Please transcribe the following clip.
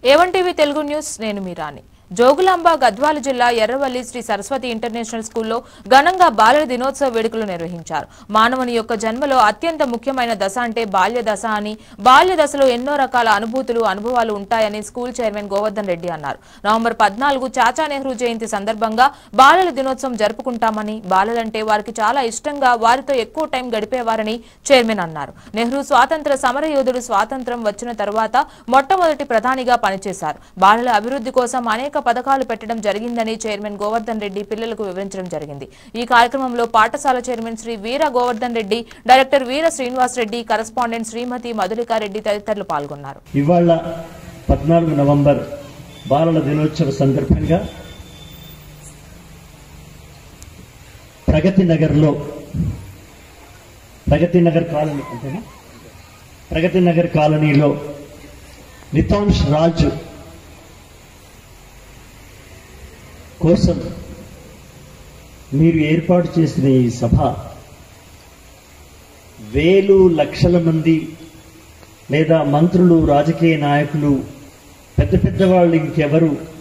A1 TV Telugu news నేను మీ రాణి జోగులాంబ గద్వాల జిల్లా Erravalli Shri Saraswati international స్కూల్లో ఘనంగా బాలల దినోత్సవ వేడుకలు నిర్వహించారు మానవుని యొక్క జన్మలో అత్యంత ముఖ్యమైన దశ అంటే బాల్య దశ అని బాల్య దశలో ఎన్నో రకాల అనుభూతులు అనుభవాలు ఉంటాయని స్కూల్ చైర్మన్ గోవర్ధన్ రెడ్డి అన్నారు నవంబర్ పద్నాలుగు చాచా నెహ్రూ జయంతి సందర్భంగా బాలల దినోత్సవం జరుపుకుంటామని బాలలంటే వారికి చాలా ఇష్టంగా వారితో ఎక్కువ టైం గడిపేవారని చైర్మన్ అన్నారు నెహ్రూ స్వాతంత్ర సమరయోధుడు స్వాతంత్రం వచ్చిన తరువాత మొట్టమొదటి ప్రధానిగా పనిచేశారు బాలల అభివృద్ధి కోసం అనేక పథకాలు పెట్టడం జరిగిందని చైర్మన్ గోవర్ధన్ రెడ్డి పిల్లలకు వివరించడం జరిగింది ఈ కార్యక్రమంలో పాఠశాల chairman Shri Veera Govardhan Reddy director Veera Srinivas Reddy correspondent Shrimati Madhulika Reddy తదితరులు పాల్గొన్నారు ఇవాళ పద్నాలుగు నవంబర్ బాలల దినోత్సవ సందర్భంగా ప్రగతి నగర్లో ప్రగతి నగర్ కాలనీ అంతేనా ప్రగతి నగర్ కాలనీలో నితాంష్ రాజు కోసం మీరు ఏర్పాటు చేసిన ఈ సభ వేలు లక్షల మంది లేదా మంత్రులు రాజకీయ నాయకులు పెద్ద పెద్ద వాళ్ళు ఇంకెవరు